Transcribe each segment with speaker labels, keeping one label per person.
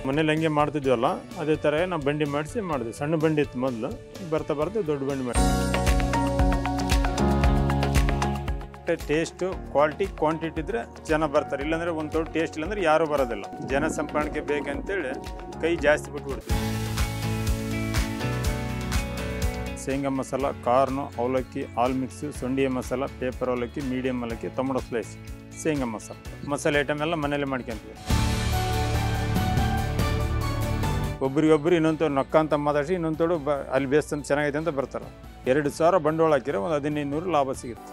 Speaker 1: ಮನೇಲಿ ಹಂಗೆ ಮಾಡ್ತಿದ್ವಲ್ಲ ಅದೇ ಥರ ನಾವು ಬಂಡಿ ಮಾಡಿಸಿ ಮಾಡಿದ್ವಿ ಸಣ್ಣ ಬಂಡಿ ಇತ್ತು ಮೊದಲು ಬರ್ತಾ ಬರ್ತಾ ದೊಡ್ಡ ಬಂಡಿ ಮಾಡಿ ಟೇಸ್ಟು ಕ್ವಾಲಿಟಿ ಕ್ವಾಂಟಿಟಿ ಇದ್ರೆ ಜನ ಬರ್ತಾರೆ ಇಲ್ಲಾಂದ್ರೆ ಒಂದು ದೊಡ್ಡ ಟೇಸ್ಟ್ ಇಲ್ಲಾಂದ್ರೆ ಯಾರೂ ಬರೋದಿಲ್ಲ ಜನ ಸಂಪಾದನೆ ಬೇಕಂತೇಳಿ ಕೈ ಜಾಸ್ತಿ ಬಿಟ್ಬಿಡ್ತೀವಿ ಶೇಂಗಾ ಮಸಾಲ ಕಾರ್ನು ಅವಲಕ್ಕಿ ಆಲ್ ಮಿಕ್ಸ್ ಸೊಂಡಿಯ ಮಸಾಲ ಪೇಪರ್ ಅವಲಕ್ಕಿ ಮೀಡಿಯಮ್ ಅವಲಕ್ಕಿ ಟೊಮೊಟೊ ಸ್ಲೈಸ್ ಶೇಂಗಾ ಮಸಾಲ ಮಸಾಲೆ ಐಟಮ್ ಎಲ್ಲ ಮನೇಲೆ ಮಾಡ್ಕೊಂತೀವಿ ಒಬ್ರಿಗೊಬ್ರು ಇನ್ನೊಂದು ನೊಕ್ಕ ಅಂತ ಮಾತಾಡಿಸಿ ಇನ್ನೊಂದು ತೋಡು ಬ ಅಲ್ಲಿ ಬೇಸ್ತಂತ ಚೆನ್ನಾಗೈತೆ ಅಂತ ಬರ್ತಾರೆ ಎರಡು ಸಾವಿರ ಬಂಡವಾಳ ಹಾಕಿದ್ರೆ ಒಂದು ಹದಿನೈದು ನೂರು ಲಾಭ ಸಿಗುತ್ತೆ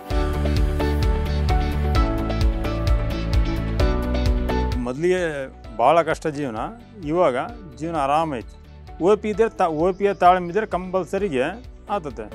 Speaker 1: ಮೊದಲಿಗೆ ಭಾಳ ಕಷ್ಟ ಜೀವನ ಇವಾಗ ಜೀವನ ಆರಾಮೈತಿ ಓ ಪಿ ಇದ್ರೆ ತಾ ಓ ಪಿಯ ತಾಳ್ಮೆ ಇದ್ರೆ ಕಂಪಲ್ಸರಿಗೆ ಆತತೆ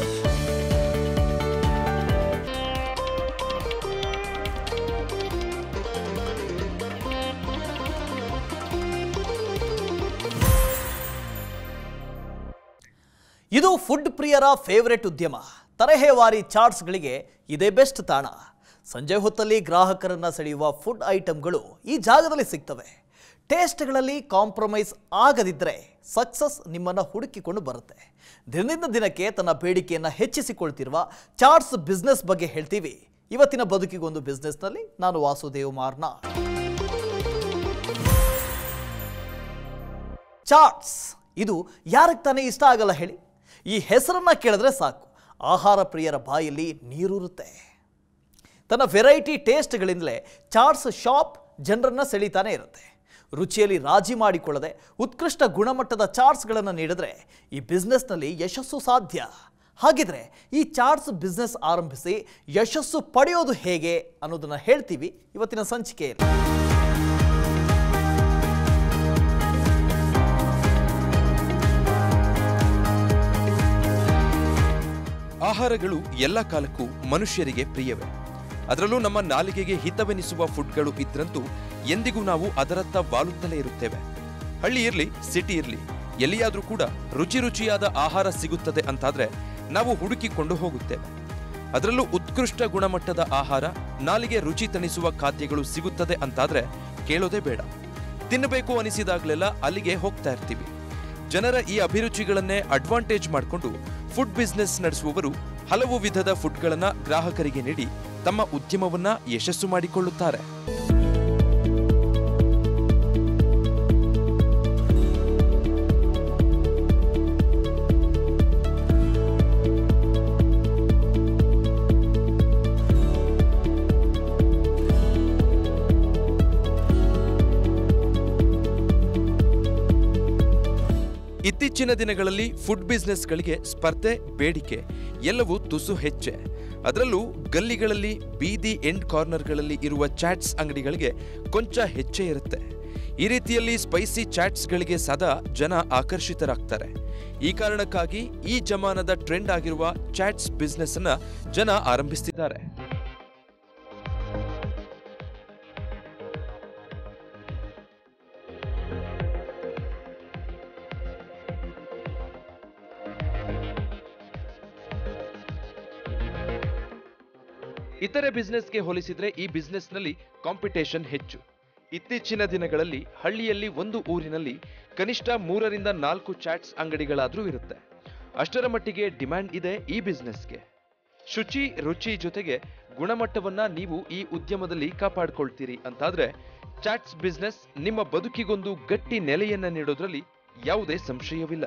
Speaker 2: ಇದು ಫುಡ್ ಪ್ರಿಯರ ಫೇವರೆಟ್ ಉದ್ಯಮ ತರಹೇವಾರಿ ಚಾಟ್ಸ್ಗಳಿಗೆ ಇದೇ ಬೆಸ್ಟ್ ತಾಣ ಸಂಜೆ ಹೊತ್ತಲ್ಲಿ ಗ್ರಾಹಕರನ್ನ ಸೆಳೆಯುವ ಫುಡ್ ಐಟಮ್ಗಳು ಈ ಜಾಗದಲ್ಲಿ ಸಿಗ್ತವೆ ಟೇಸ್ಟ್ಗಳಲ್ಲಿ ಕಾಂಪ್ರಮೈಸ್ ಆಗದಿದ್ದರೆ ಸಕ್ಸಸ್ ನಿಮ್ಮನ್ನು ಹುಡುಕಿಕೊಂಡು ಬರುತ್ತೆ ದಿನದಿಂದ ದಿನಕ್ಕೆ ತನ್ನ ಬೇಡಿಕೆಯನ್ನು ಹೆಚ್ಚಿಸಿಕೊಳ್ತಿರುವ ಚಾಟ್ಸ್ ಬಿಸ್ನೆಸ್ ಬಗ್ಗೆ ಹೇಳ್ತೀವಿ ಇವತ್ತಿನ ಬದುಕಿಗೊಂದು ಬಿಸ್ನೆಸ್ನಲ್ಲಿ ನಾನು ವಾಸುದೇವ್ ಮಾರ್ನಾ ಚಾಟ್ಸ್ ಇದು ಯಾರಿಗೆ ತಾನೇ ಇಷ್ಟ ಆಗಲ್ಲ ಹೇಳಿ ಈ ಹೆಸರನ್ನ ಕೇಳಿದ್ರೆ ಸಾಕು ಆಹಾರ ಪ್ರಿಯರ ಬಾಯಲ್ಲಿ ನೀರೂರುತ್ತೆ ತನ್ನ ವೆರೈಟಿ ಟೇಸ್ಟ್ಗಳಿಂದಲೇ ಚಾಟ್ಸ್ ಶಾಪ್ ಜನರನ್ನ ಸೆಳೀತಾನೆ ಇರುತ್ತೆ ರುಚಿಯಲ್ಲಿ ರಾಜಿ ಮಾಡಿಕೊಳ್ಳದೆ ಉತ್ಕೃಷ್ಟ ಗುಣಮಟ್ಟದ ಚಾಟ್ಸ್ಗಳನ್ನು ನೀಡಿದ್ರೆ ಈ ಬಿಸ್ನೆಸ್ನಲ್ಲಿ ಯಶಸ್ಸು ಸಾಧ್ಯ ಹಾಗಿದ್ರೆ ಈ ಚಾಟ್ಸ್ ಬಿಸ್ನೆಸ್ ಆರಂಭಿಸಿ ಯಶಸ್ಸು ಪಡೆಯೋದು ಹೇಗೆ ಅನ್ನೋದನ್ನ ಹೇಳ್ತೀವಿ ಇವತ್ತಿನ ಸಂಚಿಕೆಯಲ್ಲಿ
Speaker 3: ಆಹಾರಗಳು ಎಲ್ಲ ಕಾಲಕ್ಕೂ ಮನುಷ್ಯರಿಗೆ ಪ್ರಿಯವೇ ಅದರಲ್ಲೂ ನಮ್ಮ ನಾಲಿಗೆಗೆ ಹಿತವೆನಿಸುವ ಫುಡ್ಗಳು ಇದ್ರಂತೂ ಎಂದಿಗೂ ನಾವು ಅದರತ್ತ ವಾಲುತ್ತಲೇ ಇರುತ್ತೇವೆ ಹಳ್ಳಿ ಇರ್ಲಿ ಸಿಟಿ ಇರ್ಲಿ ಎಲ್ಲಿಯಾದ್ರೂ ಕೂಡ ರುಚಿ ರುಚಿಯಾದ ಆಹಾರ ಸಿಗುತ್ತದೆ ಅಂತಾದ್ರೆ ನಾವು ಹುಡುಕಿಕೊಂಡು ಹೋಗುತ್ತೇವೆ ಅದರಲ್ಲೂ ಉತ್ಕೃಷ್ಟ ಗುಣಮಟ್ಟದ ಆಹಾರ ನಾಲಿಗೆ ರುಚಿ ತಣಿಸುವ ಖಾದ್ಯಗಳು ಸಿಗುತ್ತದೆ ಅಂತಾದ್ರೆ ಕೇಳೋದೇ ಬೇಡ ತಿನ್ನಬೇಕು ಅನಿಸಿದಾಗಲೆಲ್ಲ ಅಲ್ಲಿಗೆ ಹೋಗ್ತಾ ಇರ್ತೀವಿ ಜನರ ಈ ಅಭಿರುಚಿಗಳನ್ನೇ ಅಡ್ವಾಂಟೇಜ್ ಮಾಡಿಕೊಂಡು ಫುಡ್ ಬಿಸ್ನೆಸ್ ನಡೆಸುವವರು ಹಲವು ವಿಧದ ಫುಡ್ಗಳನ್ನ ಗ್ರಾಹಕರಿಗೆ ನೀಡಿ ತಮ್ಮ ಉದ್ಯಮವನ್ನ ಯಶಸ್ಸು ಮಾಡಿಕೊಳ್ಳುತ್ತಾರೆ ಇತ್ತೀಚಿನ ದಿನಗಳಲ್ಲಿ ಫುಡ್ ಬಿಸ್ನೆಸ್ಗಳಿಗೆ ಸ್ಪರ್ಧೆ ಬೇಡಿಕೆ ಎಲ್ಲವೂ ತುಸು ಹೆಚ್ಚೆ ಅದರಲ್ಲೂ ಗಲ್ಲಿಗಳಲ್ಲಿ ಬೀದಿ ಎಂಡ್ ಕಾರ್ನರ್ಗಳಲ್ಲಿ ಇರುವ ಚಾಟ್ಸ್ ಅಂಗಡಿಗಳಿಗೆ ಕೊಂಚ ಹೆಚ್ಚೇ ಇರುತ್ತೆ ಈ ರೀತಿಯಲ್ಲಿ ಸ್ಪೈಸಿ ಚಾಟ್ಸ್ಗಳಿಗೆ ಸದಾ ಜನ ಆಕರ್ಷಿತರಾಗ್ತಾರೆ ಈ ಕಾರಣಕ್ಕಾಗಿ ಈ ಜಮಾನದ ಟ್ರೆಂಡ್ ಆಗಿರುವ ಚಾಟ್ಸ್ ಬಿಸ್ನೆಸ್ ಅನ್ನ ಜನ ಆರಂಭಿಸ್ತಿದ್ದಾರೆ ಇತರೆ ಬಿಸ್ನೆಸ್ಗೆ ಹೋಲಿಸಿದ್ರೆ ಈ ಬಿಸ್ನೆಸ್ನಲ್ಲಿ ಕಾಂಪಿಟೇಷನ್ ಹೆಚ್ಚು ಇತ್ತೀಚಿನ ದಿನಗಳಲ್ಲಿ ಹಳ್ಳಿಯಲ್ಲಿ ಒಂದು ಊರಿನಲ್ಲಿ ಕನಿಷ್ಠ ಮೂರರಿಂದ ನಾಲ್ಕು ಚಾಟ್ಸ್ ಅಂಗಡಿಗಳಾದ್ರೂ ಇರುತ್ತೆ ಅಷ್ಟರ ಮಟ್ಟಿಗೆ ಡಿಮ್ಯಾಂಡ್ ಇದೆ ಈ ಬಿಸ್ನೆಸ್ಗೆ ಶುಚಿ ರುಚಿ ಜೊತೆಗೆ ಗುಣಮಟ್ಟವನ್ನ ನೀವು ಈ ಉದ್ಯಮದಲ್ಲಿ ಕಾಪಾಡ್ಕೊಳ್ತೀರಿ ಅಂತಾದ್ರೆ ಚಾಟ್ಸ್ ಬಿಸ್ನೆಸ್ ನಿಮ್ಮ ಬದುಕಿಗೊಂದು ಗಟ್ಟಿ ನೆಲೆಯನ್ನ ನೀಡೋದ್ರಲ್ಲಿ ಯಾವುದೇ ಸಂಶಯವಿಲ್ಲ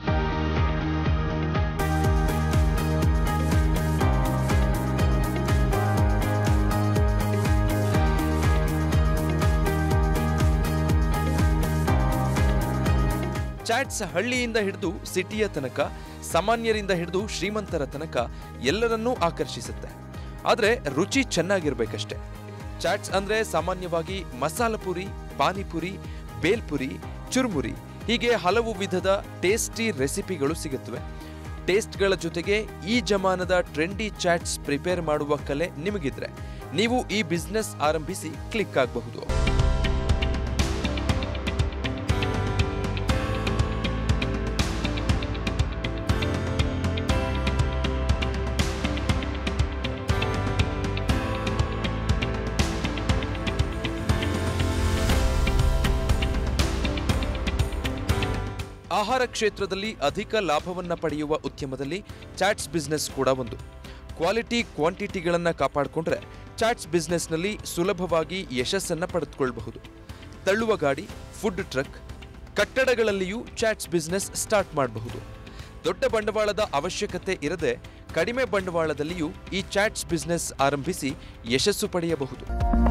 Speaker 3: ಚಾಟ್ಸ್ ಹಳ್ಳಿಯಿಂದ ಹಿಡಿದು ಸಿಟಿಯ ತನಕ ಸಾಮಾನ್ಯರಿಂದ ಹಿಡಿದು ಶ್ರೀಮಂತರ ತನಕ ಎಲ್ಲರನ್ನೂ ಆಕರ್ಷಿಸುತ್ತೆ ಆದರೆ ರುಚಿ ಚೆನ್ನಾಗಿರ್ಬೇಕಷ್ಟೆ ಚಾಟ್ಸ್ ಅಂದ್ರೆ ಸಾಮಾನ್ಯವಾಗಿ ಮಸಾಲ ಪುರಿ ಪಾನಿಪುರಿ ಬೇಲ್ಪುರಿ ಚುರುಮುರಿ ಹೀಗೆ ಹಲವು ವಿಧದ ಟೇಸ್ಟಿ ರೆಸಿಪಿಗಳು ಸಿಗುತ್ತವೆ ಟೇಸ್ಟ್ಗಳ ಜೊತೆಗೆ ಈ ಜಮಾನದ ಟ್ರೆಂಡಿ ಚಾಟ್ಸ್ ಪ್ರಿಪೇರ್ ಮಾಡುವ ಕಲೆ ನಿಮಗಿದ್ರೆ ನೀವು ಈ ಬಿಸ್ನೆಸ್ ಆರಂಭಿಸಿ ಕ್ಲಿಕ್ ಆಗಬಹುದು ಆಹಾರ ಕ್ಷೇತ್ರದಲ್ಲಿ ಅಧಿಕ ಲಾಭವನ್ನ ಪಡೆಯುವ ಉದ್ಯಮದಲ್ಲಿ ಚಾಟ್ಸ್ ಬಿಸ್ನೆಸ್ ಕೂಡ ಒಂದು ಕ್ವಾಲಿಟಿ ಕ್ವಾಂಟಿಟಿಗಳನ್ನು ಕಾಪಾಡಿಕೊಂಡ್ರೆ ಚಾಟ್ಸ್ ಬಿಸ್ನೆಸ್ನಲ್ಲಿ ಸುಲಭವಾಗಿ ಯಶಸ್ಸನ್ನ ಪಡೆದುಕೊಳ್ಳಬಹುದು ತಳ್ಳುವ ಗಾಡಿ ಫುಡ್ ಟ್ರಕ್ ಕಟ್ಟಡಗಳಲ್ಲಿಯೂ ಚಾಟ್ಸ್ ಬಿಸ್ನೆಸ್ ಸ್ಟಾರ್ಟ್ ಮಾಡಬಹುದು ದೊಡ್ಡ ಬಂಡವಾಳದ ಅವಶ್ಯಕತೆ ಇರದೆ ಕಡಿಮೆ ಬಂಡವಾಳದಲ್ಲಿಯೂ ಈ ಚಾಟ್ಸ್ ಬಿಸ್ನೆಸ್ ಆರಂಭಿಸಿ ಯಶಸ್ಸು ಪಡೆಯಬಹುದು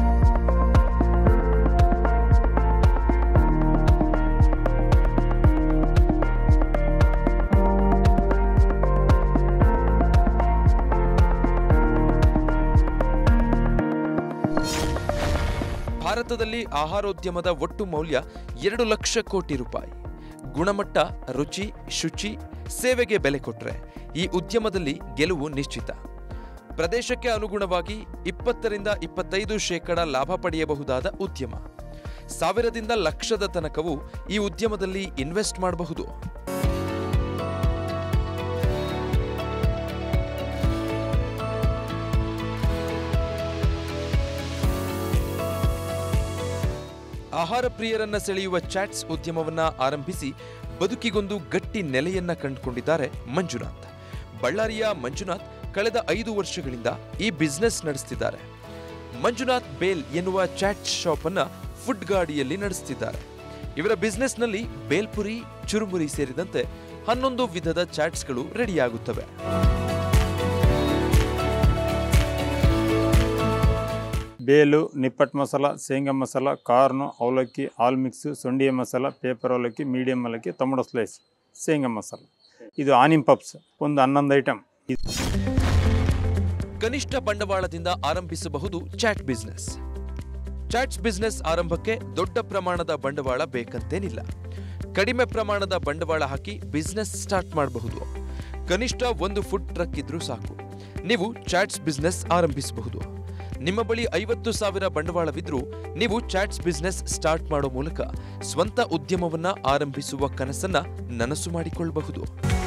Speaker 3: ಭಾರತದಲ್ಲಿ ಆಹಾರೋದ್ಯಮದ ಒಟ್ಟು ಮೌಲ್ಯ ಎರಡು ಲಕ್ಷ ಕೋಟಿ ರೂಪಾಯಿ ಗುಣಮಟ್ಟ ರುಚಿ ಶುಚಿ ಸೇವೆಗೆ ಬೆಲೆ ಕೊಟ್ರೆ ಈ ಉದ್ಯಮದಲ್ಲಿ ಗೆಲುವು ನಿಶ್ಚಿತ ಪ್ರದೇಶಕ್ಕೆ ಅನುಗುಣವಾಗಿ ಇಪ್ಪತ್ತರಿಂದ ಇಪ್ಪತ್ತೈದು ಶೇಕಡ ಲಾಭ ಪಡೆಯಬಹುದಾದ ಉದ್ಯಮ ಸಾವಿರದಿಂದ ಲಕ್ಷದ ತನಕವೂ ಈ ಉದ್ಯಮದಲ್ಲಿ ಇನ್ವೆಸ್ಟ್ ಮಾಡಬಹುದು ಆಹಾರ ಪ್ರಿಯರನ್ನ ಸೆಳೆಯುವ ಚಾಟ್ಸ್ ಉದ್ಯಮವನ್ನ ಆರಂಭಿಸಿ ಬದುಕಿಗೊಂದು ಗಟ್ಟಿ ನೆಲೆಯನ್ನ ಕಂಡುಕೊಂಡಿದ್ದಾರೆ ಮಂಜುನಾಥ್ ಬಳ್ಳಾರಿಯ ಮಂಜುನಾಥ್ ಕಳೆದ ಐದು ವರ್ಷಗಳಿಂದ ಈ ಬಿಸ್ನೆಸ್ ನಡೆಸ್ತಿದ್ದಾರೆ ಮಂಜುನಾಥ್ ಬೇಲ್ ಎನ್ನುವ ಚಾಟ್ ಶಾಪ್ ಅನ್ನ ಫುಡ್ ಗಾಡಿಯಲ್ಲಿ ನಡೆಸ್ತಿದ್ದಾರೆ ಇವರ ಬಿಸ್ನೆಸ್ನಲ್ಲಿ ಬೇಲ್ಪುರಿ ಚುರುಮುರಿ ಸೇರಿದಂತೆ ಹನ್ನೊಂದು ವಿಧದ ಚಾಟ್ಸ್ಗಳು ರೆಡಿಯಾಗುತ್ತವೆ
Speaker 1: ಬೇಲು ನಿಪ್ಪಟ್ಟು ಮಸಾಲ ಶೇಂಗಾ ಮಸಾಲ ಕಾರ್ನು ಅವಲಕ್ಕಿ ಆಲ್ ಮಿಕ್ಸು ಸೊಂಡಿಯ ಮಸಾಲ ಪೇಪರ್ ಅವಲಕ್ಕಿ ಮೀಡಿಯಂ ಅವಲಕ್ಕಿ ಟೊಮೊಟೊ ಸ್ಲೈಸ್ ಶೇಂಗಾ ಮಸಾಲ ಇದು ಆನಿಮ್ ಪಪ್ಸ್ ಒಂದು ಹನ್ನೊಂದು ಐಟಮ್
Speaker 3: ಕನಿಷ್ಠ ಬಂಡವಾಳದಿಂದ ಆರಂಭಿಸಬಹುದು ಚಾಟ್ ಬಿಸ್ನೆಸ್ ಚಾಟ್ಸ್ ಬಿಸ್ನೆಸ್ ಆರಂಭಕ್ಕೆ ದೊಡ್ಡ ಪ್ರಮಾಣದ ಬಂಡವಾಳ ಬೇಕಂತೇನಿಲ್ಲ ಕಡಿಮೆ ಪ್ರಮಾಣದ ಬಂಡವಾಳ ಹಾಕಿ ಬಿಸ್ನೆಸ್ ಸ್ಟಾರ್ಟ್ ಮಾಡಬಹುದು ಕನಿಷ್ಠ ಒಂದು ಫುಡ್ ಟ್ರಕ್ ಇದ್ರೂ ಸಾಕು ನೀವು ಚಾಟ್ಸ್ ಬಿಸ್ನೆಸ್ ಆರಂಭಿಸಬಹುದು ನಿಮ್ಮ ಬಳಿ ಐವತ್ತು ಸಾವಿರ ಬಂಡವಾಳವಿದ್ರೂ ನೀವು ಚಾಟ್ಸ್ ಬಿಸ್ನೆಸ್ ಸ್ಟಾರ್ಟ್ ಮಾಡೋ ಮೂಲಕ ಸ್ವಂತ ಉದ್ಯಮವನ್ನ ಆರಂಭಿಸುವ ಕನಸನ್ನ ನನಸು ಮಾಡಿಕೊಳ್ಳಬಹುದು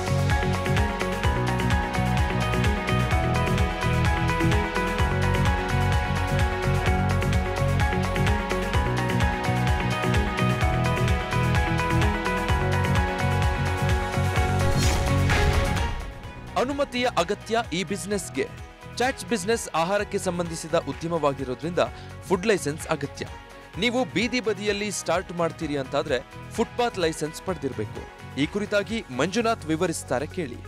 Speaker 3: ಅನುಮತಿಯ ಅಗತ್ಯ ಈ ಬಿಸ್ನೆಸ್ಗೆ ಚಾಟ್ಸ್ ಬಿಸ್ನೆಸ್ ಆಹಾರಕ್ಕೆ ಸಂಬಂಧಿಸಿದ ಉದ್ಯಮವಾಗಿರೋದ್ರಿಂದ ಫುಡ್ ಲೈಸೆನ್ಸ್ ಅಗತ್ಯ ನೀವು ಬೀದಿ ಬದಿಯಲ್ಲಿ ಸ್ಟಾರ್ಟ್ ಮಾಡ್ತೀರಿ ಅಂತಾದ್ರೆ ಫುಟ್ಪಾತ್ ಲೈಸೆನ್ಸ್ ಪಡೆದಿರಬೇಕು ಈ ಕುರಿತಾಗಿ ಮಂಜುನಾಥ್ ವಿವರಿಸ್ತಾರೆ ಕೇಳಿ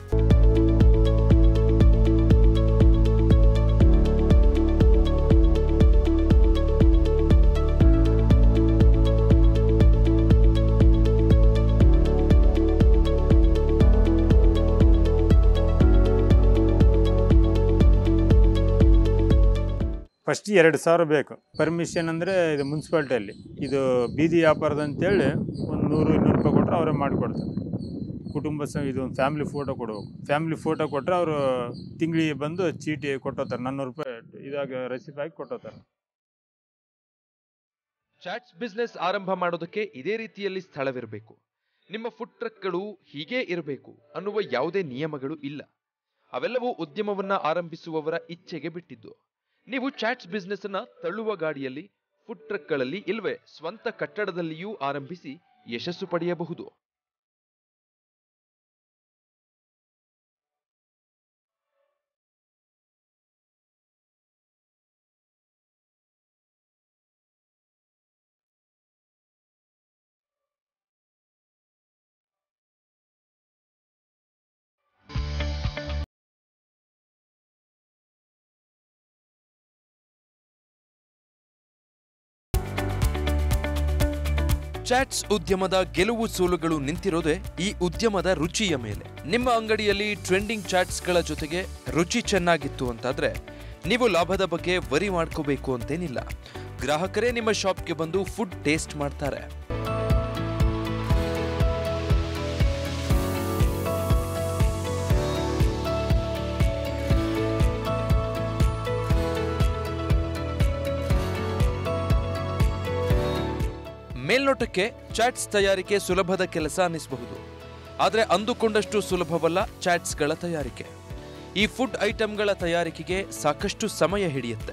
Speaker 1: ಫಸ್ಟ್ ಎರಡು ಸಾವಿರ ಬೇಕು ಪರ್ಮಿಷನ್ ಅಂದರೆ ಇದು ಮುನ್ಸಿಪಾಲ್ಟಿಯಲ್ಲಿ ಇದು ಬೀದಿ ವ್ಯಾಪಾರದ ಅಂತೇಳಿ ಒಂದು ನೂರು ಇನ್ನೂರು ರೂಪಾಯಿ ಕೊಟ್ಟರೆ ಅವರೇ ಮಾಡಿಕೊಡ್ತಾರೆ ಕುಟುಂಬ ಸ ಇದು ಒಂದು ಫ್ಯಾಮಿಲಿ ಫೋಟೋ ಕೊಡಬೇಕು ಫ್ಯಾಮಿಲಿ ಫೋಟೋ ಕೊಟ್ಟರೆ ಅವರು ತಿಂಗಳಿಗೆ ಬಂದು ಚೀಟಿ ಕೊಟ್ಟೋತಾರೆ ನಾನ್ನೂರು ರೂಪಾಯಿ ಇದಾಗ ರಸೀಪ್ ಹಾಕಿ ಕೊಟ್ಟೋತಾರೆ
Speaker 3: ಚಾಟ್ಸ್ ಬಿಸ್ನೆಸ್ ಆರಂಭ ಮಾಡೋದಕ್ಕೆ ಇದೇ ರೀತಿಯಲ್ಲಿ ಸ್ಥಳವಿರಬೇಕು ನಿಮ್ಮ ಫುಡ್ ಟ್ರಕ್ಗಳು ಹೀಗೇ ಇರಬೇಕು ಅನ್ನುವ ಯಾವುದೇ ನಿಯಮಗಳು ಇಲ್ಲ ಅವೆಲ್ಲವೂ ಉದ್ಯಮವನ್ನ ಆರಂಭಿಸುವವರ ಇಚ್ಛೆಗೆ ಬಿಟ್ಟಿದ್ದು ನೀವು ಚಾಟ್ಸ್ ಬಿಸ್ನೆಸ್ ಅನ್ನ ತಳ್ಳುವ ಗಾಡಿಯಲ್ಲಿ ಫುಡ್ ಟ್ರಕ್ಗಳಲ್ಲಿ ಇಲ್ವೇ ಸ್ವಂತ ಕಟ್ಟಡದಲ್ಲಿಯೂ ಆರಂಭಿಸಿ ಯಶಸ್ಸು ಪಡೆಯಬಹುದು ಚಾಟ್ಸ್ ಉದ್ಯಮದ ಗೆಲುವು ಸೋಲುಗಳು ನಿಂತಿರೋದೇ ಈ ಉದ್ಯಮದ ರುಚಿಯ ಮೇಲೆ ನಿಮ್ಮ ಅಂಗಡಿಯಲ್ಲಿ ಟ್ರೆಂಡಿಂಗ್ ಚಾಟ್ಸ್ಗಳ ಜೊತೆಗೆ ರುಚಿ ಚೆನ್ನಾಗಿತ್ತು ಅಂತಾದ್ರೆ ನೀವು ಲಾಭದ ಬಗ್ಗೆ ವರಿ ಮಾಡ್ಕೋಬೇಕು ಅಂತೇನಿಲ್ಲ ಗ್ರಾಹಕರೇ ನಿಮ್ಮ ಶಾಪ್ಗೆ ಬಂದು ಫುಡ್ ಟೇಸ್ಟ್ ಮಾಡ್ತಾರೆ ಮೇಲ್ನೋಟಕ್ಕೆ ಚಾಟ್ಸ್ ತಯಾರಿಕೆ ಸುಲಭದ ಕೆಲಸ ಅನ್ನಿಸಬಹುದು ಆದರೆ ಅಂದುಕೊಂಡಷ್ಟು ಸುಲಭವಲ್ಲ ಚಾಟ್ಸ್ಗಳ ತಯಾರಿಕೆ ಈ ಫುಡ್ ಐಟಂಗಳ ತಯಾರಿಕೆಗೆ ಸಾಕಷ್ಟು ಸಮಯ ಹಿಡಿಯುತ್ತೆ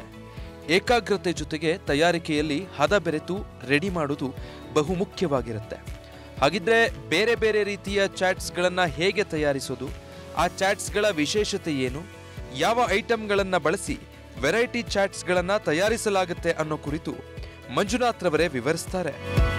Speaker 3: ಏಕಾಗ್ರತೆ ಜೊತೆಗೆ ತಯಾರಿಕೆಯಲ್ಲಿ ಹದ ಬೆರೆತು ರೆಡಿ ಮಾಡುವುದು ಬಹುಮುಖ್ಯವಾಗಿರುತ್ತೆ ಹಾಗಿದ್ರೆ ಬೇರೆ ಬೇರೆ ರೀತಿಯ ಚಾಟ್ಸ್ಗಳನ್ನ ಹೇಗೆ ತಯಾರಿಸೋದು ಆ ಚಾಟ್ಸ್ಗಳ ವಿಶೇಷತೆ ಏನು ಯಾವ ಐಟಂಗಳನ್ನ ಬಳಸಿ ವೆರೈಟಿ ಚಾಟ್ಸ್ಗಳನ್ನ ತಯಾರಿಸಲಾಗುತ್ತೆ ಅನ್ನೋ ಕುರಿತು ಮಂಜುನಾಥ್ ರವರೇ ವಿವರಿಸ್ತಾರೆ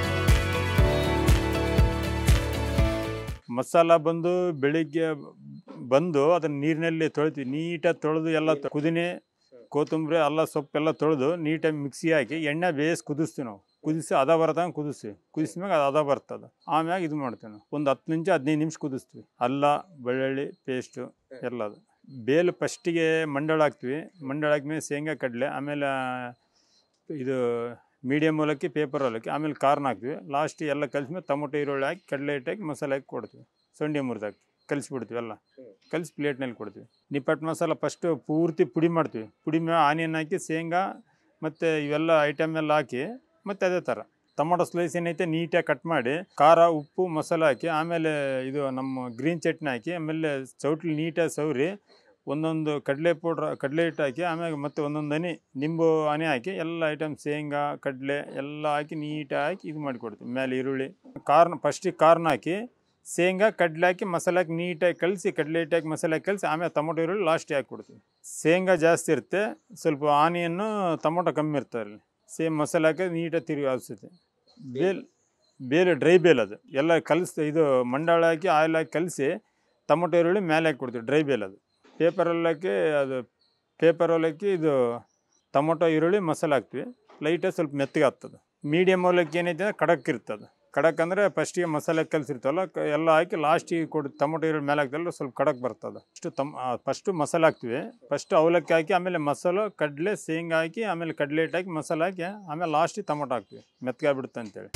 Speaker 1: ಮಸಾಲ ಬಂದು ಬೆಳಿಗ್ಗೆ ಬಂದು ಅದನ್ನ ನೀರಿನಲ್ಲಿ ತೊಳಿತೀವಿ ನೀಟಾಗಿ ತೊಳೆದು ಎಲ್ಲ ತ- ಕುದಿನೆ ಕೊತ್ತಂಬರಿ ಎಲ್ಲ ಸೊಪ್ಪೆಲ್ಲ ತೊಳೆದು ನೀಟಾಗಿ ಮಿಕ್ಸಿ ಹಾಕಿ ಎಣ್ಣೆ ಬೇಯಿಸಿ ಕುದಿಸ್ತೀವಿ ನಾವು ಕುದಿಸಿ ಅದ ಬರತಂಗೆ ಕುದಿಸ್ತೀವಿ ಕುದಿಸ್ಮ್ಯಾಗ ಅದು ಅದ ಬರ್ತದೆ ಆಮ್ಯಾಗ ಇದು ಮಾಡ್ತೀವಿ ನಾವು ಒಂದು ಹತ್ತು ನಿಮಿಷ ಹದಿನೈದು ನಿಮಿಷ ಕುದಿಸ್ತೀವಿ ಅಲ್ಲ ಬೆಳ್ಳುಳ್ಳಿ ಪೇಸ್ಟು ಎಲ್ಲದು ಬೇಲು ಫಸ್ಟಿಗೆ ಮಂಡಾಳ ಹಾಕ್ತೀವಿ ಮಂಡಾಳ ಹಾಕ್ಮೇಲೆ ಶೇಂಗಾ ಕಡಲೆ ಆಮೇಲೆ ಇದು ಮೀಡಿಯಮ್ ಅವಲಕ್ಕಿ ಪೇಪರ್ ಅವಲಕ್ಕಿ ಆಮೇಲೆ ಕಾರ್ನ್ ಹಾಕ್ತೀವಿ ಲಾಸ್ಟ್ ಎಲ್ಲ ಕಲಿಸ್ಮೇಲೆ ಟೊಮೊಟೊ ಈರುಳ್ಳಿ ಹಾಕಿ ಕಡಲೆ ಹಿಟ್ಟು ಹಾಕಿ ಮಸಾಲೆ ಹಾಕಿ ಕೊಡ್ತೀವಿ ಸೊಂಡಿ ಮುರಿದು ಹಾಕಿ ಕಲಿಸ್ಬಿಡ್ತೀವಿ ಎಲ್ಲ ಕಲಿಸಿ ಪ್ಲೇಟ್ನಲ್ಲಿ ಕೊಡ್ತೀವಿ ನಿಪ್ಪಟ್ಟು ಮಸಾಲ ಫಸ್ಟು ಪೂರ್ತಿ ಪುಡಿ ಮಾಡ್ತೀವಿ ಪುಡಿ ಮೇಲೆ ಆನಿಯನ್ ಹಾಕಿ ಶೇಂಗಾ ಮತ್ತು ಇವೆಲ್ಲ ಐಟಮ್ ಎಲ್ಲ ಹಾಕಿ ಮತ್ತು ಅದೇ ಥರ ಟೊಮೊಟೊ ಸ್ಲೈಸ್ ಏನೈತೆ ನೀಟಾಗಿ ಕಟ್ ಮಾಡಿ ಖಾರ ಉಪ್ಪು ಮಸಾಲೆ ಹಾಕಿ ಆಮೇಲೆ ಇದು ನಮ್ಮ ಗ್ರೀನ್ ಚಟ್ನಿ ಹಾಕಿ ಆಮೇಲೆ ಚೌಟ್ಲಿ ನೀಟಾಗಿ ಸವರಿ ಒಂದೊಂದು ಕಡಲೆ ಪೌಡ್ರ್ ಕಡಲೆ ಹಿಟ್ಟು ಹಾಕಿ ಆಮೇಲೆ ಮತ್ತೆ ಒಂದೊಂದು ಹನಿ ನಿಂಬು ಹನಿ ಹಾಕಿ ಎಲ್ಲ ಐಟಮ್ ಶೇಂಗಾ ಕಡಲೆ ಎಲ್ಲ ಹಾಕಿ ನೀಟಾಗಿ ಹಾಕಿ ಇದು ಮಾಡಿಕೊಡ್ತೀವಿ ಮೇಲೆ ಈರುಳ್ಳಿ ಕಾರ್ನ್ ಫಸ್ಟಿಗೆ ಕಾರ್ನ್ ಹಾಕಿ ಶೇಂಗಾ ಕಡಲೆ ಹಾಕಿ ಮಸಾಲೆ ಹಾಕಿ ನೀಟಾಗಿ ಕಲಿಸಿ ಕಡಲೆ ಹಿಟ್ಟು ಹಾಕಿ ಮಸಾಲೆ ಹಾಕಿ ಕಲಿಸಿ ಆಮೇಲೆ ಟೊಮೊಟೊ ಈರುಳ್ಳಿ ಲಾಸ್ಟಿಗೆ ಹಾಕಿ ಕೊಡ್ತೀವಿ ಶೇಂಗಾ ಜಾಸ್ತಿ ಇರುತ್ತೆ ಸ್ವಲ್ಪ ಆನಿಯನ್ನು ಟೊಮೊಟೊ ಕಮ್ಮಿ ಇರ್ತಾರೆ ಅಲ್ಲಿ ಸೇಮ್ ಮಸಾಲೆ ಹಾಕಿ ನೀಟಾಗಿ ತಿರುಗಿ ಆಡಿಸುತ್ತೆ ಬೇಲ್ ಬೇರೆ ಡ್ರೈ ಬೇಲ್ ಅದು ಎಲ್ಲ ಕಲಿಸಿ ಇದು ಮಂಡಾಳ ಹಾಕಿ ಆಯಿಲ್ ಹಾಕಿ ಕಲಿಸಿ ಟೊಮೊಟೊ ಈರುಳ್ಳಿ ಮೇಲೆ ಹಾಕಿ ಕೊಡ್ತೀವಿ ಡ್ರೈ ಬೇಲ್ ಅದು ಪೇಪರ್ ಅವಲಕ್ಕಿ ಅದು ಪೇಪರ್ ಅವಲಕ್ಕಿ ಇದು ಟೊಮೊಟೊ ಈರುಳ್ಳಿ ಮಸಾಲೆ ಹಾಕ್ತೀವಿ ಲೈಟಾಗಿ ಸ್ವಲ್ಪ ಮೆತ್ತಗೆ ಆಗ್ತದೆ ಮೀಡಿಯಮ್ ಅವಲಕ್ಕಿ ಏನೈತೆ ಅಂದ್ರೆ ಖಡಕ್ ಇರ್ತದೆ ಖಡಕ್ ಅಂದರೆ ಫಸ್ಟಿಗೆ ಮಸಾಲೆ ಕಲಿಸಿರ್ತವಲ್ಲ ಕ ಎಲ್ಲ ಹಾಕಿ ಲಾಸ್ಟಿಗೆ ಕೊಡು ಟೊಮೊಟೊ ಈರುಳ್ಳಿ ಮೇಲೆ ಹಾಕ್ತಲ್ಲ ಸ್ವಲ್ಪ ಖಡಕ್ ಬರ್ತದೆ ಅಷ್ಟು ತಮ್ ಫಸ್ಟು ಮಸಾಲೆ ಹಾಕ್ತೀವಿ ಫಸ್ಟ್ ಅವಲಕ್ಕಿ ಹಾಕಿ ಆಮೇಲೆ ಮಸಾಲೆ ಕಡಲೆ ಶೇಂಗಾ ಹಾಕಿ ಆಮೇಲೆ ಕಡಲೆ ಹಿಟ್ಟು ಹಾಕಿ ಮಸಾಲೆ ಹಾಕಿ ಆಮೇಲೆ ಲಾಸ್ಟಿಗೆ ಟೊಮೊಟೊ ಹಾಕ್ತೀವಿ ಮೆತ್ತಗಾಗ್ಬಿಡುತ್ತೆ ಅಂತೇಳಿ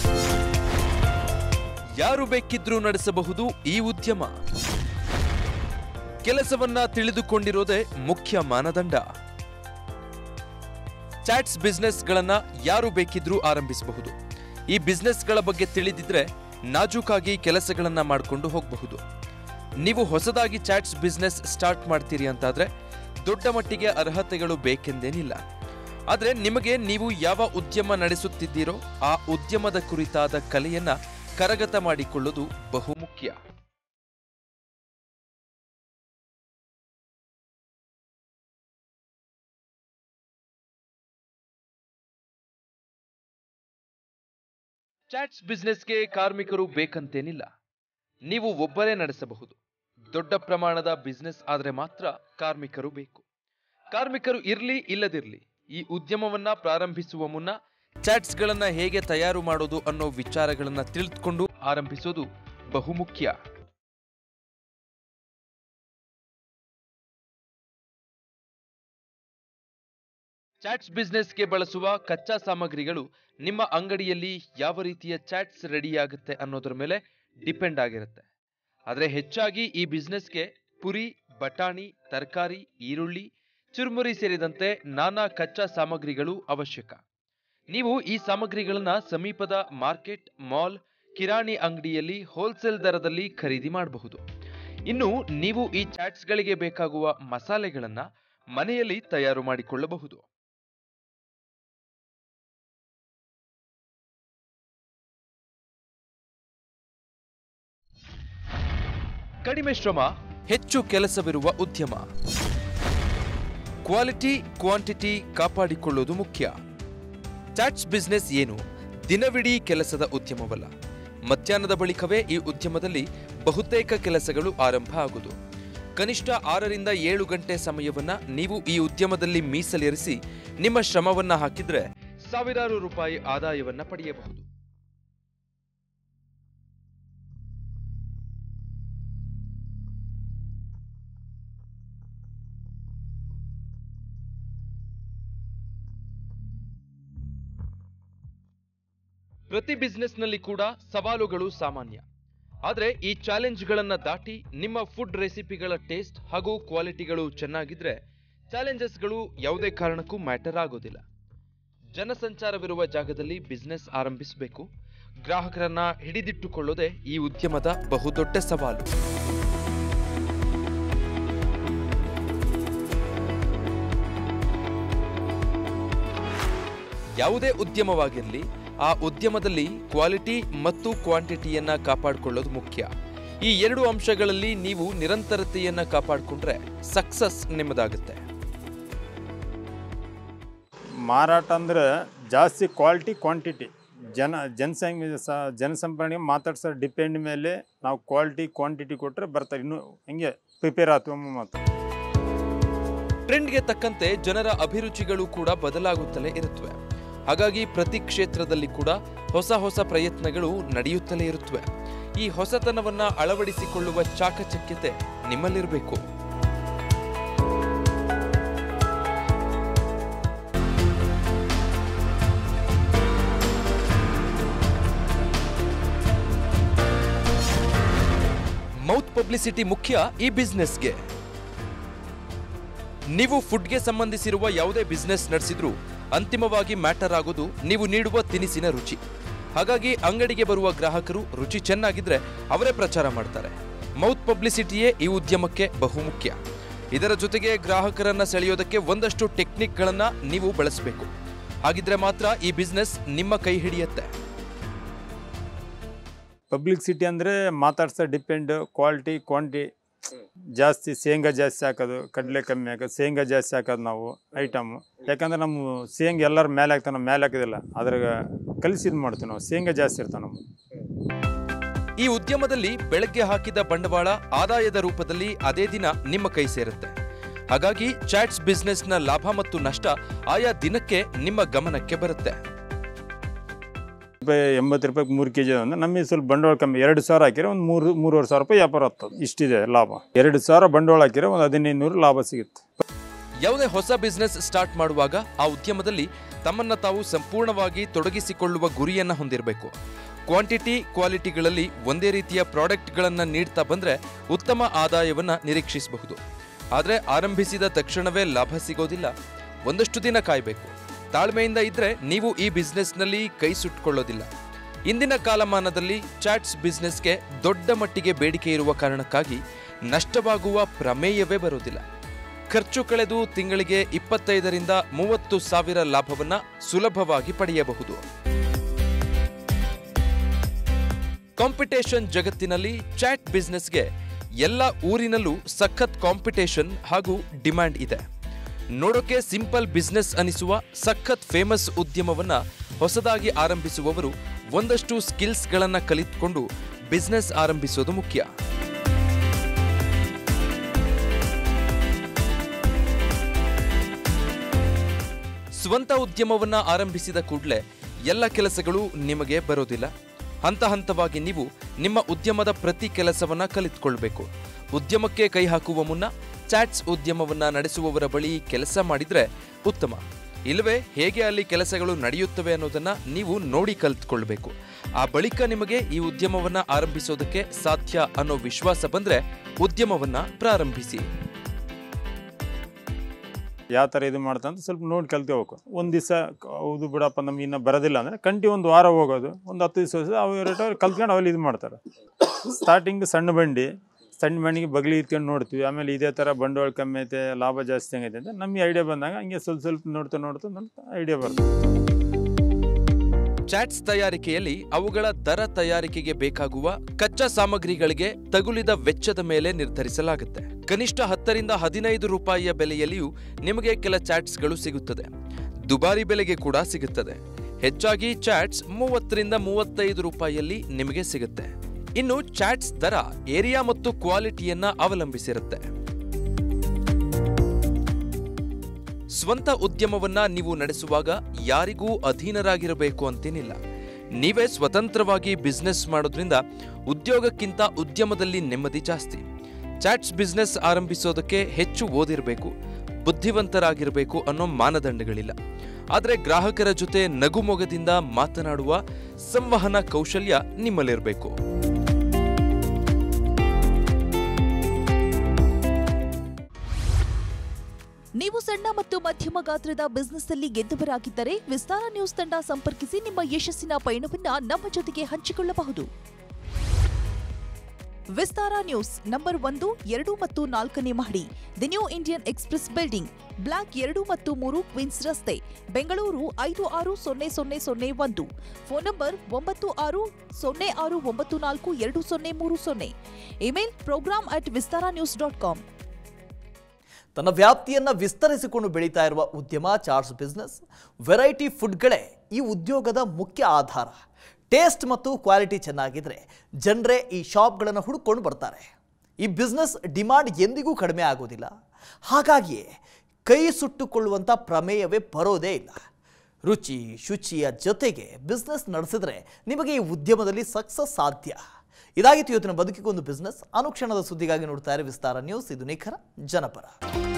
Speaker 3: ಯಾರು ಬೇಕಿದ್ರೂ ನಡೆಸಬಹುದು ಈ ಉದ್ಯಮ ಕೆಲಸವನ್ನ ತಿಳಿದುಕೊಂಡಿರೋದೇ ಮುಖ್ಯ ಮಾನದಂಡ ಚಾಟ್ಸ್ ಬಿಸ್ನೆಸ್ಗಳನ್ನ ಯಾರು ಬೇಕಿದ್ರೂ ಆರಂಭಿಸಬಹುದು ಈ ಬಿಸ್ನೆಸ್ಗಳ ಬಗ್ಗೆ ತಿಳಿದಿದ್ರೆ ನಾಜೂಕಾಗಿ ಕೆಲಸಗಳನ್ನ ಮಾಡಿಕೊಂಡು ಹೋಗಬಹುದು ನೀವು ಹೊಸದಾಗಿ ಚಾಟ್ಸ್ ಬಿಸ್ನೆಸ್ ಸ್ಟಾರ್ಟ್ ಮಾಡ್ತೀರಿ ಅಂತಾದ್ರೆ ದೊಡ್ಡ ಮಟ್ಟಿಗೆ ಅರ್ಹತೆಗಳು ಬೇಕೆಂದೇನಿಲ್ಲ ಆದರೆ ನಿಮಗೆ ನೀವು ಯಾವ ಉದ್ಯಮ ನಡೆಸುತ್ತಿದ್ದೀರೋ ಆ ಉದ್ಯಮದ ಕುರಿತಾದ ಕಲೆಯನ್ನ ಕರಗತ ಮಾಡಿಕೊಳ್ಳುವುದು ಬಹುಮುಖ್ಯ ಚಾಟ್ಸ್ ಬಿಸ್ನೆಸ್ಗೆ ಕಾರ್ಮಿಕರು ಬೇಕಂತೇನಿಲ್ಲ ನೀವು ಒಬ್ಬರೇ ನಡೆಸಬಹುದು ದೊಡ್ಡ ಪ್ರಮಾಣದ ಬಿಸ್ನೆಸ್ ಆದರೆ ಮಾತ್ರ ಕಾರ್ಮಿಕರು ಬೇಕು ಕಾರ್ಮಿಕರು ಇರ್ಲಿ ಇಲ್ಲದಿರ್ಲಿ ಈ ಉದ್ಯಮವನ್ನ ಪ್ರಾರಂಭಿಸುವ ಮುನ್ನ ಚಾಟ್ಸ್ಗಳನ್ನ ಹೇಗೆ ತಯಾರು ಮಾಡೋದು ಅನ್ನೋ ವಿಚಾರಗಳನ್ನ ತಿಳಿದುಕೊಂಡು ಆರಂಭಿಸೋದು ಬಹುಮುಖ್ಯ ಚಾಟ್ಸ್ ಬಿಸ್ನೆಸ್ಗೆ ಬಳಸುವ ಕಚ್ಚಾ ಸಾಮಗ್ರಿಗಳು ನಿಮ್ಮ ಅಂಗಡಿಯಲ್ಲಿ ಯಾವ ರೀತಿಯ ಚಾಟ್ಸ್ ರೆಡಿಯಾಗುತ್ತೆ ಅನ್ನೋದ್ರ ಮೇಲೆ ಡಿಪೆಂಡ್ ಆಗಿರುತ್ತೆ ಆದರೆ ಹೆಚ್ಚಾಗಿ ಈ ಬಿಸ್ನೆಸ್ಗೆ ಪುರಿ ಬಟಾಣಿ ತರಕಾರಿ ಈರುಳ್ಳಿ ಚುರುಮುರಿ ಸೇರಿದಂತೆ ನಾನಾ ಕಚ್ಚಾ ಸಾಮಗ್ರಿಗಳು ಅವಶ್ಯಕ ನೀವು ಈ ಸಾಮಗ್ರಿಗಳನ್ನ ಸಮೀಪದ ಮಾರ್ಕೆಟ್ ಮಾಲ್ ಕಿರಾಣಿ ಅಂಗಡಿಯಲ್ಲಿ ಹೋಲ್ಸೇಲ್ ದರದಲ್ಲಿ ಖರೀದಿ ಮಾಡಬಹುದು ಇನ್ನು ನೀವು ಈ ಚಾಟ್ಸ್ಗಳಿಗೆ ಬೇಕಾಗುವ ಮಸಾಲೆಗಳನ್ನ ಮನೆಯಲ್ಲಿ ತಯಾರು ಮಾಡಿಕೊಳ್ಳಬಹುದು ಕಡಿಮೆ ಶ್ರಮ ಹೆಚ್ಚು ಕೆಲಸವಿರುವ ಉದ್ಯಮ ಕ್ವಾಲಿಟಿ ಕ್ವಾಂಟಿಟಿ ಕಾಪಾಡಿಕೊಳ್ಳುವುದು ಮುಖ್ಯ ಚಾಟ್ಸ್ ಬಿಸ್ನೆಸ್ ಏನು ದಿನವಿಡೀ ಕೆಲಸದ ಉದ್ಯಮವಲ್ಲ ಮಧ್ಯಾಹ್ನದ ಬಳಿಕವೇ ಈ ಉದ್ಯಮದಲ್ಲಿ ಬಹುತೇಕ ಕೆಲಸಗಳು ಆರಂಭ ಆಗುವುದು ಕನಿಷ್ಠ ಆರರಿಂದ ಏಳು ಗಂಟೆ ಸಮಯವನ್ನ ನೀವು ಈ ಉದ್ಯಮದಲ್ಲಿ ಮೀಸಲಿರಿಸಿ ನಿಮ್ಮ ಶ್ರಮವನ್ನ ಹಾಕಿದ್ರೆ ಸಾವಿರಾರು ರೂಪಾಯಿ ಆದಾಯವನ್ನ ಪಡೆಯಬಹುದು ಪ್ರತಿ ಬಿಸ್ನೆಸ್ನಲ್ಲಿ ಕೂಡ ಸವಾಲುಗಳು ಸಾಮಾನ್ಯ ಆದರೆ ಈ ಚಾಲೆಂಜ್ಗಳನ್ನ ದಾಟಿ ನಿಮ್ಮ ಫುಡ್ ರೆಸಿಪಿಗಳ ಟೇಸ್ಟ್ ಹಾಗೂ ಕ್ವಾಲಿಟಿಗಳು ಚೆನ್ನಾಗಿದ್ರೆ ಚಾಲೆಂಜಸ್ಗಳು ಯಾವುದೇ ಕಾರಣಕ್ಕೂ ಮ್ಯಾಟರ್ ಆಗೋದಿಲ್ಲ ಜನಸಂಚಾರವಿರುವ ಜಾಗದಲ್ಲಿ ಬಿಸ್ನೆಸ್ ಆರಂಭಿಸಬೇಕು ಗ್ರಾಹಕರನ್ನ ಹಿಡಿದಿಟ್ಟುಕೊಳ್ಳೋದೇ ಈ ಉದ್ಯಮದ ಬಹುದೊಡ್ಡ ಸವಾಲು ಯಾವುದೇ ಉದ್ಯಮವಾಗಿರಲಿ ಆ ಉದ್ಯಮದಲ್ಲಿ ಕ್ವಾಲಿಟಿ ಮತ್ತು ಕ್ವಾಂಟಿಟಿಯನ್ನ ಕಾಪಾಡಿಕೊಳ್ಳೋದು ಮುಖ್ಯ ಈ ಎರಡು ಅಂಶಗಳಲ್ಲಿ ನೀವು ನಿರಂತರತೆಯನ್ನ ಕಾಪಾಡಿಕೊಂಡ್ರೆ ಸಕ್ಸಸ್ ನಿಮ್ಮದಾಗುತ್ತೆ
Speaker 1: ಮಾರಾಟ ಅಂದ್ರೆ ಜಾಸ್ತಿ ಕ್ವಾಲಿಟಿ ಕ್ವಾಂಟಿಟಿ ಜನ ಜನಸಂಖ್ಯೆ ಸ ಜನಸಂಪರ್ಣೆ ಮಾತಾಡ್ಸೋ ಡಿಪೆಂಡ್ ಮೇಲೆ ನಾವು ಕ್ವಾಲಿಟಿ ಕ್ವಾಂಟಿಟಿ ಕೊಟ್ಟರೆ ಬರ್ತಾರೆ ಇನ್ನೂ ಹಂಗೆ ಪ್ರಿಪೇರ್ ಆಗ್ತೀವಿ ಮತ್ತು
Speaker 3: ಟ್ರೆಂಡ್ಗೆ ತಕ್ಕಂತೆ ಜನರ ಅಭಿರುಚಿಗಳು ಕೂಡ ಬದಲಾಗುತ್ತಲೇ ಇರುತ್ತವೆ ಹಾಗಾಗಿ ಪ್ರತಿ ಕ್ಷೇತ್ರದಲ್ಲಿ ಕೂಡ ಹೊಸ ಹೊಸ ಪ್ರಯತ್ನಗಳು ನಡೆಯುತ್ತಲೇ ಇರುತ್ತವೆ ಈ ಹೊಸತನವನ್ನ ಅಳವಡಿಸಿಕೊಳ್ಳುವ ಚಾಕಚಕ್ಯತೆ ನಿಮ್ಮಲ್ಲಿರಬೇಕು ಮೌತ್ ಪಬ್ಲಿಸಿಟಿ ಮುಖ್ಯ ಈ ಬಿಸ್ನೆಸ್ಗೆ ನೀವು ಫುಡ್ಗೆ ಸಂಬಂಧಿಸಿರುವ ಯಾವುದೇ ಬಿಸ್ನೆಸ್ ನಡೆಸಿದ್ರೂ ಅಂತಿಮವಾಗಿ ಮ್ಯಾಟರ್ ಆಗೋದು ನೀವು ನೀಡುವ ತಿನಿಸಿನ ರುಚಿ ಹಾಗಾಗಿ ಅಂಗಡಿಗೆ ಬರುವ ಗ್ರಾಹಕರು ರುಚಿ ಚೆನ್ನಾಗಿದ್ರೆ ಅವರೇ ಪ್ರಚಾರ ಮಾಡ್ತಾರೆ ಮೌತ್ ಪಬ್ಲಿಸಿಟಿಯೇ ಈ ಉದ್ಯಮಕ್ಕೆ ಬಹುಮುಖ್ಯ ಇದರ ಜೊತೆಗೆ ಗ್ರಾಹಕರನ್ನ ಸೆಳೆಯೋದಕ್ಕೆ ಒಂದಷ್ಟು ಟೆಕ್ನಿಕ್ಗಳನ್ನ ನೀವು ಬಳಸಬೇಕು ಹಾಗಿದ್ರೆ ಮಾತ್ರ ಈ ಬಿಸ್ನೆಸ್ ನಿಮ್ಮ ಕೈ ಹಿಡಿಯುತ್ತೆ
Speaker 1: ಪಬ್ಲಿಕ್ ಸಿಟಿ ಅಂದರೆ ಮಾತಾಡ್ಸೋ ಡಿಪೆಂಡ್ ಕ್ವಾಲಿಟಿ ಕ್ವಾಂಟಿ ಜಾಸ್ತಿ ಶೇಂಗಾ ಜಾಸ್ತಿ ಹಾಕೋದು ಕಡಲೆ ಕಮ್ಮಿ ಹಾಕೋದು ಶೇಂಗಾ ಜಾಸ್ತಿ ಹಾಕೋದು ನಾವು ಐಟಮು ಯಾಕಂದ್ರೆ ನಮ್ಮ ಶೇಂಗಾ ಎಲ್ಲರ ಮೇಲೆ ಹಾಕ್ತಾವೆ ನಾವು ಮೇಲೆ ಹಾಕೋದಿಲ್ಲ ಅದ್ರಾಗ ಕಲಿಸಿ ಇದು ಮಾಡ್ತೀವಿ ನಾವು ಶೇಂಗಾ ಜಾಸ್ತಿ ಇರ್ತಾವೆ ನಮ್ಮ
Speaker 3: ಈ ಉದ್ಯಮದಲ್ಲಿ ಬೆಳಗ್ಗೆ ಹಾಕಿದ ಬಂಡವಾಳ ಆದಾಯದ ರೂಪದಲ್ಲಿ ಅದೇ ದಿನ ನಿಮ್ಮ ಕೈ ಸೇರುತ್ತೆ ಹಾಗಾಗಿ ಚಾಟ್ಸ್ ಬಿಸ್ನೆಸ್ನ ಲಾಭ ಮತ್ತು ನಷ್ಟ ಆಯಾ ದಿನಕ್ಕೆ ನಿಮ್ಮ ಗಮನಕ್ಕೆ ಬರುತ್ತೆ
Speaker 1: ರೂಪಾಯಿ ಎಂಬತ್ತು ರೂಪಾಯಿಗೆ ಮೂರು ಕೆ ಜಿ ಅಂದ್ರೆ ನಮಗೆ ಸ್ವಲ್ಪ ಬಂಡವಾಳ ಕಮ್ಮಿ ಎರಡು ಸಾವಿರ ಹಾಕಿದ್ರೆ ಒಂದು ಮೂರು ಮೂರುವರೆ ಸಾವಿರ ರೂಪಾಯಿ ವ್ಯಾಪಾರ ಆಗ್ತದೆ ಇಷ್ಟಿದೆ ಲಾಭ ಎರಡು ಸಾವಿರ ಬಂಡವಾಳ ಹಾಕಿದ್ರೆ ಒಂದು ಹದಿನೈದು ನೂರು ಲಾಭ ಸಿಗುತ್ತೆ
Speaker 3: ಯಾವುದೇ ಹೊಸ ಬಿಸ್ನೆಸ್ ಸ್ಟಾರ್ಟ್ ಮಾಡುವಾಗ ಆ ಉದ್ಯಮದಲ್ಲಿ ತಮ್ಮನ್ನ ತಾವು ಸಂಪೂರ್ಣವಾಗಿ ತೊಡಗಿಸಿಕೊಳ್ಳುವ ಗುರಿಯನ್ನ ಹೊಂದಿರಬೇಕು ಕ್ವಾಂಟಿಟಿ ಕ್ವಾಲಿಟಿಗಳಲ್ಲಿ ಒಂದೇ ರೀತಿಯ ಪ್ರಾಡಕ್ಟ್ಗಳನ್ನ ನೀಡ್ತಾ ಬಂದ್ರೆ ಉತ್ತಮ ಆದಾಯವನ್ನ ನಿರೀಕ್ಷಿಸಬಹುದು ಆದರೆ ಆರಂಭಿಸಿದ ತಕ್ಷಣವೇ ಲಾಭ ಸಿಗೋದಿಲ್ಲ ಒಂದಷ್ಟು ದಿನ ಕಾಯಬೇಕು ತಾಳ್ಮೆಯಿಂದ ಇದ್ರೆ ನೀವು ಈ ಬಿಸ್ನೆಸ್ನಲ್ಲಿ ಕೈ ಸುಟ್ಕೊಳ್ಳೋದಿಲ್ಲ ಇಂದಿನ ಕಾಲಮಾನದಲ್ಲಿ ಚಾಟ್ಸ್ ಬಿಸ್ನೆಸ್ಗೆ ದೊಡ್ಡ ಮಟ್ಟಿಗೆ ಬೇಡಿಕೆ ಇರುವ ಕಾರಣಕ್ಕಾಗಿ ನಷ್ಟವಾಗುವ ಪ್ರಮೇಯವೇ ಬರೋದಿಲ್ಲ ಖರ್ಚು ಕಳೆದು ತಿಂಗಳಿಗೆ ಇಪ್ಪತ್ತೈದರಿಂದ ಮೂವತ್ತು ಸಾವಿರ ಲಾಭವನ್ನ ಸುಲಭವಾಗಿ ಪಡೆಯಬಹುದು ಕಾಂಪಿಟೇಷನ್ ಜಗತ್ತಿನಲ್ಲಿ ಚಾಟ್ ಬಿಸ್ನೆಸ್ಗೆ ಎಲ್ಲ ಊರಿನಲ್ಲೂ ಸಖತ್ ಕಾಂಪಿಟೇಷನ್ ಹಾಗೂ ಡಿಮ್ಯಾಂಡ್ ಇದೆ ನೋಡೋಕೆ ಸಿಂಪಲ್ ಬಿಸ್ನೆಸ್ ಅನಿಸುವ ಸಖತ್ ಫೇಮಸ್ ಉದ್ಯಮವನ್ನ ಹೊಸದಾಗಿ ಆರಂಭಿಸುವವರು ಒಂದಷ್ಟು ಸ್ಕಿಲ್ಸ್ಗಳನ್ನ ಕಲಿತುಕೊಂಡು ಬಿಸ್ನೆಸ್ ಆರಂಭಿಸೋದು ಮುಖ್ಯ ಸ್ವಂತ ಉದ್ಯಮವನ್ನ ಆರಂಭಿಸಿದ ಕೂಡಲೇ ಎಲ್ಲ ಕೆಲಸಗಳು ನಿಮಗೆ ಬರೋದಿಲ್ಲ ಹಂತ ಹಂತವಾಗಿ ನೀವು ನಿಮ್ಮ ಉದ್ಯಮದ ಪ್ರತಿ ಕೆಲಸವನ್ನ ಕಲಿತುಕೊಳ್ಬೇಕು ಉದ್ಯಮಕ್ಕೆ ಕೈ ಹಾಕುವ ಮುನ್ನ ಚಾಟ್ಸ್ ಉದ್ಯಮವನ್ನ ನಡೆಸುವವರ ಬಳಿ ಕೆಲಸ ಮಾಡಿದ್ರೆ ಉತ್ತಮ ಇಲ್ಲವೇ ಹೇಗೆ ಅಲ್ಲಿ ಕೆಲಸಗಳು ನಡೆಯುತ್ತವೆ ಅನ್ನೋದನ್ನ ನೀವು ನೋಡಿ ಕಲಿತುಕೊಳ್ಬೇಕು ಆ ಬಳಿಕ ನಿಮಗೆ ಈ ಉದ್ಯಮವನ್ನ ಆರಂಭಿಸೋದಕ್ಕೆ ಸಾಧ್ಯ ಅನ್ನೋ ವಿಶ್ವಾಸ ಬಂದ್ರೆ ಉದ್ಯಮವನ್ನ ಪ್ರಾರಂಭಿಸಿ
Speaker 1: ಯಾವ ಥರ ಇದು ಮಾಡ್ತಾ ಅಂತ ಸ್ವಲ್ಪ ನೋಡಿ ಕಲ್ತ್ಕೋಬೇಕು ಒಂದು ದಿವಸ ಹೌದು ಬಿಡಪ್ಪ ನಮ್ಗೆ ಇನ್ನೂ ಬರೋದಿಲ್ಲ ಅಂದರೆ ಕಂಟಿ ಒಂದು ವಾರ ಹೋಗೋದು ಒಂದು ಹತ್ತು ದಿವಸ ಅವ್ರು ರೇಟ್ ಅವ್ರು ಕಲ್ತ್ಕೊಂಡು ಅವಲ್ಲಿ ಇದು ಮಾಡ್ತಾರೆ ಸ್ಟಾರ್ಟಿಂಗ್ ಸಣ್ಣ ಬಂಡಿ ಸಣ್ಣ ಬಂಡಿಗೆ ಬಗಲಿ ಇಟ್ಕೊಂಡು ನೋಡ್ತೀವಿ ಆಮೇಲೆ ಇದೇ ಥರ ಬಂಡವಾಳ ಕಮ್ಮಿ ಐತೆ ಲಾಭ ಜಾಸ್ತಿ ಆಗೈತೆ ಅಂತ ನಮಗೆ ಐಡಿಯಾ ಬಂದಾಗ ಹಂಗೆ ಸ್ವಲ್ಪ ಸ್ವಲ್ಪ ನೋಡ್ತಾ ನೋಡ್ತಾ ನೋಡ್ತಾ ಐಡಿಯಾ ಬರ್ತದೆ
Speaker 3: ಚಾಟ್ಸ್ ತಯಾರಿಕೆಯಲ್ಲಿ ಅವುಗಳ ದರ ತಯಾರಿಕೆಗೆ ಬೇಕಾಗುವ ಕಚ್ಚಾ ಸಾಮಗ್ರಿಗಳಿಗೆ ತಗುಲಿದ ವೆಚ್ಚದ ಮೇಲೆ ನಿರ್ಧರಿಸಲಾಗುತ್ತೆ ಕನಿಷ್ಠ ಹತ್ತರಿಂದ ಹದಿನೈದು ರೂಪಾಯಿಯ ಬೆಲೆಯಲ್ಲಿಯೂ ನಿಮಗೆ ಕೆಲ ಚಾಟ್ಸ್ಗಳು ಸಿಗುತ್ತದೆ ದುಬಾರಿ ಬೆಲೆಗೆ ಕೂಡ ಸಿಗುತ್ತದೆ ಹೆಚ್ಚಾಗಿ ಚಾಟ್ಸ್ ಮೂವತ್ತರಿಂದ ಮೂವತ್ತೈದು ರೂಪಾಯಿಯಲ್ಲಿ ನಿಮಗೆ ಸಿಗುತ್ತೆ ಇನ್ನು ಚಾಟ್ಸ್ ದರ ಏರಿಯಾ ಮತ್ತು ಕ್ವಾಲಿಟಿಯನ್ನ ಅವಲಂಬಿಸಿರುತ್ತೆ ಸ್ವಂತ ಉದ್ಯಮವನ್ನ ನೀವು ನಡೆಸುವಾಗ ಯಾರಿಗೂ ಅಧೀನರಾಗಿರಬೇಕು ಅಂತೇನಿಲ್ಲ ನೀವೇ ಸ್ವತಂತ್ರವಾಗಿ ಬಿಸ್ನೆಸ್ ಮಾಡೋದ್ರಿಂದ ಉದ್ಯೋಗಕ್ಕಿಂತ ಉದ್ಯಮದಲ್ಲಿ ನೆಮ್ಮದಿ ಜಾಸ್ತಿ ಚಾಟ್ಸ್ ಬಿಸ್ನೆಸ್ ಆರಂಭಿಸೋದಕ್ಕೆ ಹೆಚ್ಚು ಓದಿರಬೇಕು ಬುದ್ಧಿವಂತರಾಗಿರಬೇಕು ಅನ್ನೋ ಮಾನದಂಡಗಳಿಲ್ಲ ಆದರೆ ಗ್ರಾಹಕರ ಜೊತೆ ನಗುಮೊಗದಿಂದ ಮಾತನಾಡುವ ಸಂವಹನ ಕೌಶಲ್ಯ ನಿಮ್ಮಲ್ಲಿರಬೇಕು
Speaker 4: ನೀವು ಸಣ್ಣ ಮತ್ತು ಮಧ್ಯಮ ಗಾತ್ರದ ಬಿಸ್ನೆಸ್ ಅಲ್ಲಿ ಗೆದ್ದವರಾಗಿದ್ದರೆ ವಿಸ್ತಾರ ನ್ಯೂಸ್ ತಂಡ ಸಂಪರ್ಕಿಸಿ ನಿಮ್ಮ ಯಶಸ್ಸಿನ ಪಯಣವನ್ನ ನಮ್ಮ ಜೊತೆಗೆ ಹಂಚಿಕೊಳ್ಳಬಹುದು ವಿಸ್ತಾರ ನ್ಯೂಸ್ ನಂಬರ್ ಒಂದು ಎರಡು ಮತ್ತು ನಾಲ್ಕನೇ ಮಹಡಿ the New Indian Express building block ಎರಡು ಮತ್ತು ಮೂರು ಕ್ವೀನ್ಸ್ ರಸ್ತೆ ಬೆಂಗಳೂರು ಐದು ಆರು ಸೊನ್ನೆ ಸೊನ್ನೆ ಸೊನ್ನೆ ಒಂದು ಫೋನ್ ನಂಬರ್ ಒಂಬತ್ತು ಆರು ಸೊನ್ನೆ ಆರು ಒಂಬತ್ತು ನಾಲ್ಕು ಎರಡು ಸೊನ್ನೆ ಮೂರು ಸೊನ್ನೆ email program at Vistara news dot com
Speaker 2: ತನ್ನ ವ್ಯಾಪ್ತಿಯನ್ನ ವಿಸ್ತರಿಸಿಕೊಂಡು ಬೆಳೀತಾ ಇರುವ ಉದ್ಯಮ ಚಾರ್ಟ್ಸ್ ಬಿಸ್ನೆಸ್ ವೆರೈಟಿ ಫುಡ್ಗಳೇ ಈ ಉದ್ಯೋಗದ ಮುಖ್ಯ ಆಧಾರ ಟೇಸ್ಟ್ ಮತ್ತು ಕ್ವಾಲಿಟಿ ಚೆನ್ನಾಗಿದ್ರೆ ಜನರೇ ಈ ಶಾಪ್ಗಳನ್ನು ಹುಡುಕೊಂಡು ಬರ್ತಾರೆ ಈ ಬಿಸ್ನೆಸ್ ಡಿಮಾಂಡ್ ಎಂದಿಗೂ ಕಡಿಮೆ ಆಗೋದಿಲ್ಲ ಹಾಗಾಗಿಯೇ ಕೈ ಸುಟ್ಟುಕೊಳ್ಳುವಂಥ ಪ್ರಮೇಯವೇ ಬರೋದೇ ಇಲ್ಲ ರುಚಿ ಶುಚಿಯ ಜೊತೆಗೆ ಬಿಸ್ನೆಸ್ ನಡೆಸಿದ್ರೆ ನಿಮಗೆ ಈ ಉದ್ಯಮದಲ್ಲಿ ಸಕ್ಸಸ್ ಸಾಧ್ಯ ಇದಾಗಿತ್ತು ಇವತ್ತಿನ ಬದುಕಿಗೊಂದು ಬಿಸ್ನೆಸ್ ಅನುಕ್ಷಣದ ಸುದ್ದಿಗಾಗಿ ನೋಡ್ತಾ ಇರಿ ವಿಸ್ತಾರ ನ್ಯೂಸ್ ಇದು ನಿಖರ ಜನಪರ